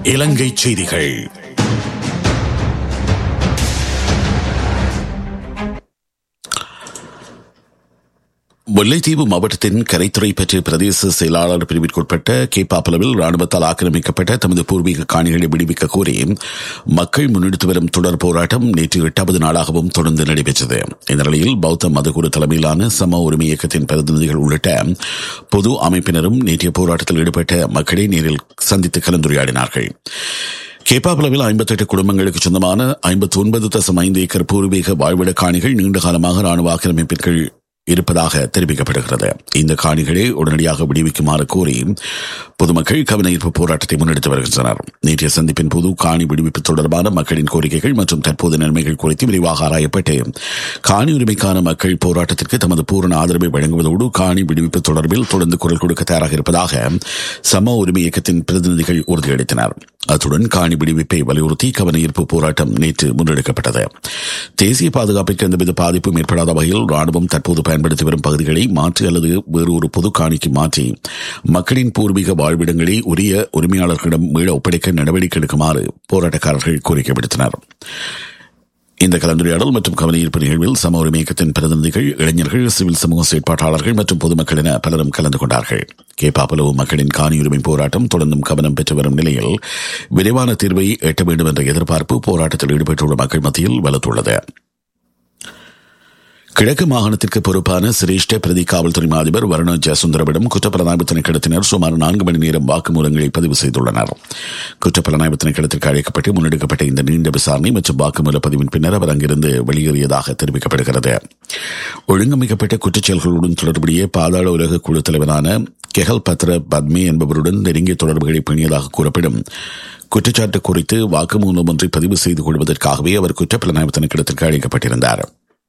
இலங்கை செய்திகள் முல்லைத்தீவு மாவட்டத்தின் கரைத்துறை பற்றிய பிரதேச செயலாளர் பிரிவிற்குட்பட்ட கேப்பாப்பளவில் ராணுவத்தால் ஆக்கிரமிக்கப்பட்ட தமது பூர்வீக காணிகளை விடுவிக்க கோரி மக்கள் முன்னெடுத்து வரும் தொடர் போராட்டம் நேற்று எட்டாவது நாளாகவும் தொடர்ந்து நடைபெற்றது இந்த நிலையில் பௌத்த மதகுரு தலைமையிலான சம உரிமை இயக்கத்தின் பிரதிநிதிகள் உள்ளிட்ட பொது அமைப்பினரும் நேற்றைய போராட்டத்தில் ஈடுபட்ட மக்களை நேரில் சந்தித்து கலந்துரையாடினார்கள் கேப்பாபுலவில் ஐம்பத்தி எட்டு குடும்பங்களுக்கு சொந்தமான ஐம்பத்தி ஒன்பது தசம் ஐந்து ஏக்கர் பூர்வீக வாழ்விட காணிகள் நீண்ட காலமாக ராணுவ ஆக்கிரமிப்பிற்குள் இருப்பதாக தெரிவிக்கப்படுகிறது இந்த காணிகளை உடனடியாக விடுவிக்குமாறு கோரி பொதுமக்கள் கவனஈர்ப்பு போராட்டத்தை முன்னெடுத்து வருகின்றனர் நேற்றைய சந்திப்பின் போது காணி விடுவிப்பு தொடர்பான மக்களின் கோரிக்கைகள் மற்றும் தற்போது நன்மைகள் குறித்து விரிவாக ஆராயப்பட்டு காணி உரிமைக்கான மக்கள் போராட்டத்திற்கு தமது பூரண ஆதரவை வழங்குவதோடு காணி விடுவிப்பு தொடர்பில் தொடர்ந்து குரல் கொடுக்க தயாராக இருப்பதாக சம உரிமை இயக்கத்தின் பிரதிநிதிகள் உறுதியளித்தனர் அத்துடன் காணி விடுவிப்பை வலியுறுத்தி கவனஈர்ப்பு போராட்டம் நேற்று முன்னெடுக்கப்பட்டது தேசிய பாதுகாப்பிற்கு எந்தவித பாதிப்பும் ஏற்படாத வகையில் ராணுவம் தற்போது பயன்படுத்தி வரும் பகுதிகளை மாற்றி அல்லது வேறு ஒரு பொது காணிக்கு மாற்றி மக்களின் பூர்வீக வாழ்விடங்களை உரிய உரிமையாளர்களிடம் மீள ஒப்படைக்க நடவடிக்கை எடுக்குமாறு போராட்டக்காரர்கள் கோரிக்கை விடுத்தனர் இந்த கலந்துரையாடல் மற்றும் கவனஈர்ப்பு நிகழ்வில் சம உரிமை இயக்கத்தின் பிரதிநிதிகள் இளைஞர்கள் சிவில் சமூக செயற்பாட்டாளர்கள் மற்றும் பொதுமக்கள் என பலரும் கலந்து கொண்டார்கள் கேப்பாப்பலவு மக்களின் காணி உரிமை போராட்டம் தொடர்ந்தும் கவனம் பெற்று வரும் நிலையில் விரைவான தீர்வை எட்ட வேண்டும் என்ற எதிர்பார்ப்பு போராட்டத்தில் ஈடுபட்டுள்ள மக்கள் மத்தியில் வலுத்துள்ளது கிழக்கு மாகாணத்திற்கு பொறுப்பான சிரேஷ்ட பிரதி காவல்துறை அதிபர் வருண ஜெயசுந்தரவிடம் குற்றப்புலனாய்வு திணைக்களத்தினர் சுமார் நான்கு மணி நேரம் வாக்குமூலங்களை பதிவு செய்துள்ளனர் குற்றப்புலனாய்வு திணைக்களத்திற்கு அழைக்கப்பட்டு முன்னெடுக்கப்பட்ட இந்த நீண்ட விசாரணை மற்றும் வாக்குமூல பதிவின் பின்னர் அவர் அங்கிருந்து வெளியேறியதாக தெரிவிக்கப்படுகிறது ஒழுங்கமைக்கப்பட்ட குற்றச்செயல்களுடன் தொடர்புடைய பாதாள உலக குழு தலைவரான கெஹல் பத்ர பத்மே என்பவருடன் நெருங்கிய தொடர்புகளை பேணியதாக கூறப்படும் குற்றச்சாட்டு குறித்து வாக்குமூலம் ஒன்றை பதிவு செய்து கொள்வதற்காகவே அவர் குற்றப்புலனாய்வு திணைக்களத்திற்கு அழைக்கப்பட்டிருந்தார்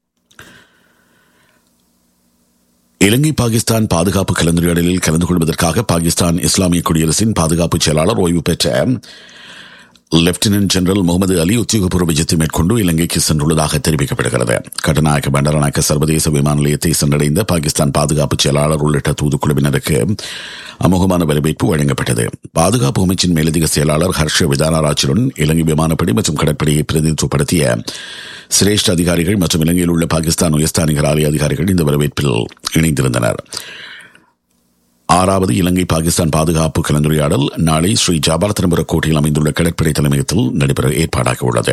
இலங்கை பாகிஸ்தான் பாதுகாப்பு கலந்துரையாடலில் கலந்து கொள்வதற்காக பாகிஸ்தான் இஸ்லாமிய குடியரசின் பாதுகாப்பு செயலாளர் ஓய்வு பெற்ற லெப்டினன்ட் ஜெனரல் முகமது அலி உத்தியோகபூர்வ விஜயத்தை மேற்கொண்டு இலங்கைக்கு சென்றுள்ளதாக தெரிவிக்கப்படுகிறது கட்டநாயக்க பண்டரநாயக்க சர்வதேச விமான நிலையத்தை சென்றடைந்த பாகிஸ்தான் பாதுகாப்பு செயலாளர் உள்ளிட்ட தூதுக்குழுவினருக்கு அமோகமான வரவேற்பு வழங்கப்பட்டது பாதுகாப்பு அமைச்சின் மேலதிக செயலாளர் ஹர்ஷ விதானராஜுடன் இலங்கை விமானப்படை மற்றும் கடற்படையை பிரதிநிதித்துவப்படுத்திய சிரேஷ்ட அதிகாரிகள் மற்றும் இலங்கையில் உள்ள பாகிஸ்தான் உயர்ஸ்தானிகர் ஆலய அதிகாரிகள் இந்த வரவேற்பில் இணைந்திருந்தனர் ஆறாவது இலங்கை பாகிஸ்தான் பாதுகாப்பு கலந்துரையாடல் நாளை ஸ்ரீ ஜாபாரத்திரபுர கோட்டையில் அமைந்துள்ள கடற்படை தலைமையகத்தில் நடைபெற ஏற்பாடாக உள்ளது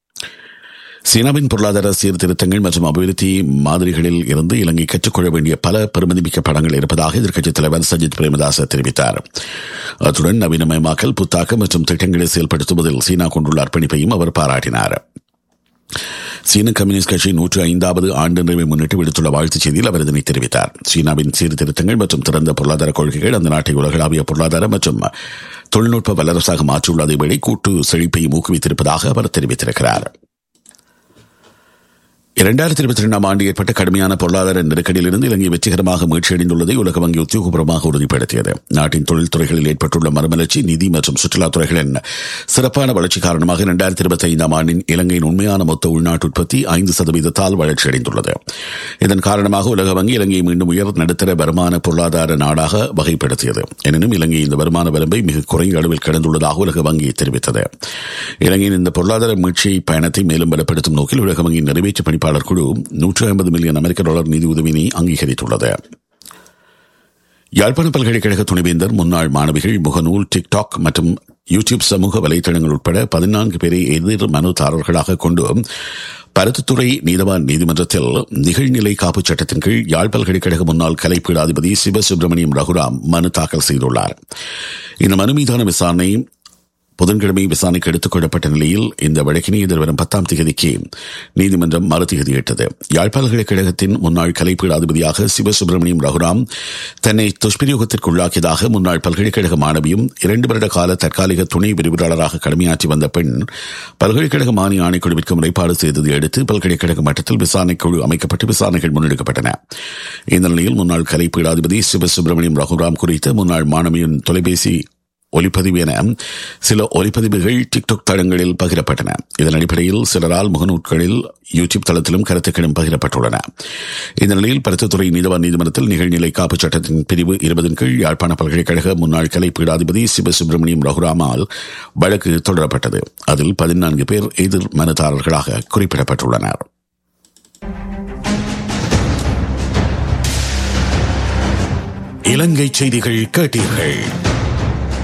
சீனாவின் பொருளாதார சீர்திருத்தங்கள் மற்றும் அபிவிருத்தி மாதிரிகளில் இருந்து இலங்கை கற்றுக்கொள்ள வேண்டிய பல பெருமதிமிக்க படங்கள் இருப்பதாக எதிர்க்கட்சித் தலைவர் சஜித் பிரேமதாச தெரிவித்தார் அத்துடன் நவீனமயமாக்கல் புத்தாக்கம் மற்றும் திட்டங்களை செயல்படுத்துவதில் சீனா கொண்டுள்ள அர்ப்பணிப்பையும் அவர் பாராட்டினார் சீன கம்யூனிஸ்ட் கட்சி நூற்று ஐந்தாவது ஆண்டு நிறைவை முன்னிட்டு விடுத்துள்ள வாழ்த்துச் செய்தியில் அவர் இதனை தெரிவித்தார் சீனாவின் சீர்திருத்தங்கள் மற்றும் திறந்த பொருளாதார கொள்கைகள் அந்த நாட்டை உலகளாவிய பொருளாதார மற்றும் தொழில்நுட்ப வல்லரசாக மாற்றியுள்ள அதேவேளை கூட்டு செழிப்பை ஊக்குவித்திருப்பதாக அவர் தெரிவித்திருக்கிறார் இரண்டாயிரத்தி இருபத்தி இரண்டாம் ஆண்டு ஏற்பட்ட கடுமையான பொருளாதார நெருக்கடியிலிருந்து இலங்கை வெற்றிகரமாக மீட்சியடைந்துள்ளதை உலக வங்கி உத்தியோகபூர்வமாக உறுதிப்படுத்தியது நாட்டின் தொழில்துறைகளில் ஏற்பட்டுள்ள மறுமலர்ச்சி நிதி மற்றும் சுற்றுலாத்துறைகளின் சிறப்பான வளர்ச்சி காரணமாக இரண்டாயிரத்தி இருபத்தி ஐந்தாம் ஆண்டின் இலங்கையின் உண்மையான மொத்த உள்நாட்டு உற்பத்தி ஐந்து சதவீதத்தால் வளர்ச்சியடைந்துள்ளது இதன் காரணமாக உலக வங்கி இலங்கையை மீண்டும் உயர் நடுத்தர வருமான பொருளாதார நாடாக வகைப்படுத்தியது எனினும் இலங்கை இந்த வருமான வரம்பை மிக குறைந்த அளவில் கடந்துள்ளதாக உலக வங்கி தெரிவித்தது இலங்கையின் இந்த பொருளாதார மீட்சி பயணத்தை மேலும் பலப்படுத்தும் நோக்கில் உலக வங்கியின் நிறைவேற்று பணிப்பாளர் பணியாளர் குழு நூற்று ஐம்பது மில்லியன் அமெரிக்க டாலர் நிதி உதவியினை அங்கீகரித்துள்ளது யாழ்ப்பாண பல்கலைக்கழக துணைவேந்தர் முன்னாள் மாணவிகள் முகநூல் டிக்டாக் மற்றும் யூடியூப் சமூக வலைதளங்கள் உட்பட பதினான்கு பேரை எதிர் மனுதாரர்களாக கொண்டு பருத்தித்துறை நீதவான் நீதிமன்றத்தில் நிகழ்நிலை காப்பு சட்டத்தின் கீழ் யாழ் பல்கலைக்கழக முன்னாள் கலைப்பீடாதிபதி சிவசுப்பிரமணியம் ரகுராம் மனு தாக்கல் செய்துள்ளார் இந்த மனு மீதான விசாரணை புதன்கிழமை விசாரணைக்கு எடுத்துக் கொள்ளப்பட்ட நிலையில் இந்த வழக்கினை எதிர்வரும் பத்தாம் தேதிக்கு நீதிமன்றம் மறுதிகதியிட்டது யாழ் பல்கலைக்கழகத்தின் முன்னாள் கலைப்பீடாதிபதியாக சிவசுப்பிரமணியம் ரகுராம் தன்னை துஷ்பிரயோகத்திற்கு உள்ளாக்கியதாக முன்னாள் பல்கலைக்கழக மாணவியும் இரண்டு வருட கால தற்காலிக துணை விரிவுரையாளராக கடமையாற்றி வந்த பெண் பல்கலைக்கழக மானிய ஆணைக்குழுவிற்கு முறைப்பாடு செய்ததை அடுத்து பல்கலைக்கழக மட்டத்தில் விசாரணைக்குழு அமைக்கப்பட்டு விசாரணைகள் முன்னெடுக்கப்பட்டன இந்த நிலையில் முன்னாள் கலைப்பீடாதிபதி சிவசுப்பிரமணியம் ரகுராம் குறித்த முன்னாள் மாணவியின் தொலைபேசி ஒலிப்பதிவு என சில ஒலிப்பதிவுகள் டிக்டாக் தளங்களில் பகிரப்பட்டன இதன் அடிப்படையில் சிலரால் முகநூல்களில் யூடியூப் தளத்திலும் கருத்துக்களும் பகிரப்பட்டுள்ளன இந்த நிலையில் பருத்தத்துறை நீதவான் நீதிமன்றத்தில் நிகழ்நிலை காப்பு சட்டத்தின் பிரிவு இருபதின் கீழ் யாழ்ப்பாண பல்கலைக்கழக முன்னாள் கலை பீடாதிபதி சிவசுப்பிரமணியம் ரகுராமால் வழக்கு தொடரப்பட்டது அதில் பதினான்கு பேர் எதிர் மனுதாரர்களாக குறிப்பிடப்பட்டுள்ளனர் இலங்கை செய்திகள் கேட்டீர்கள்